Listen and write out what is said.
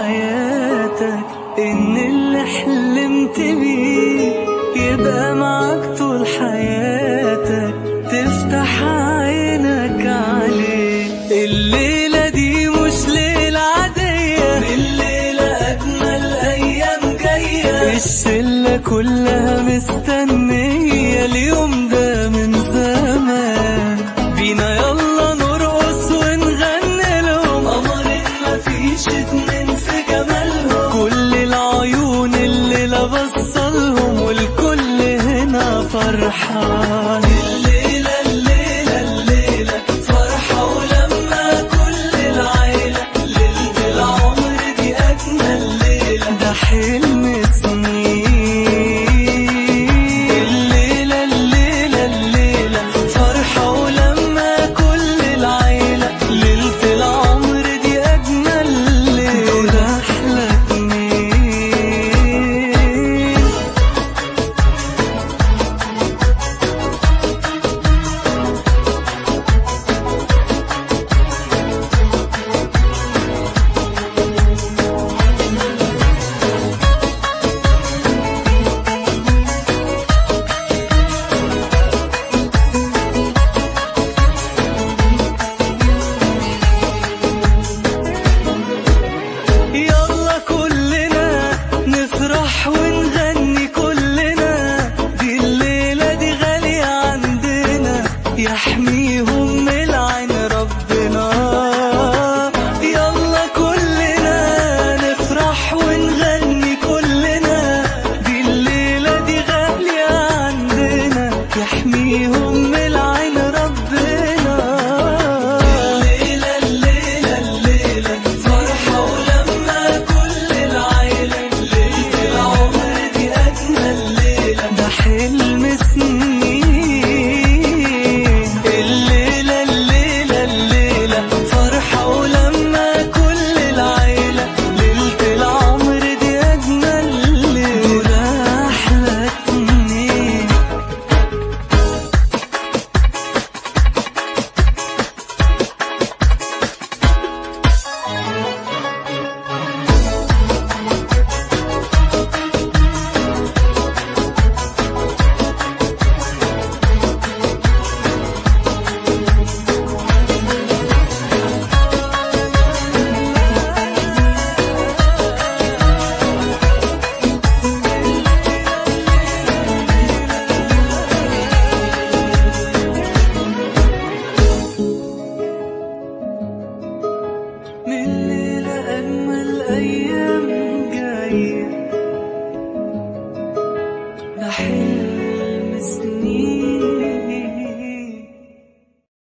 حياتك إن اللي حلمت بيه يبقى معاك طول حياتك تفتح عينك عليه الليلة دي مش ليلة عادية الليلة أجمل أيام جاية الشلة كلها مستنية اليوم ده من زمان بينا يلا نرقص ونغني لهم قمرين مفيش اتنين في جمالهم كل العيون اللي لبصلهم والكل هنا فرحان الليلة الليلة الليلة فرحة ولما كل العيلة ليلة العمر دي أجمل ليلة ده حلم سنين الليلة الليلة الليلة فرحة ولما كل العيلة ليلة العمر دي أجمل ليلة دول أحلى اتنين يلا كلنا نفرح ونغني كلنا دي الليلة دي غالية عندنا يحميهم من العين ربنا يلا كلنا نفرح ونغني كلنا دي الليلة دي غالية عندنا يحميهم من العين ربنا الليلة الليلة الليلة فرحة ولما كل العيلة ليلة العمر دي أجمل ليلة ده حلم سنين الليلة الليلة الليلة فرحة ولما كل العيلة ليلة العمر دي أجمل ليلة دول أحلى اتنين من ليلة أجمل أيام جاية ده حلم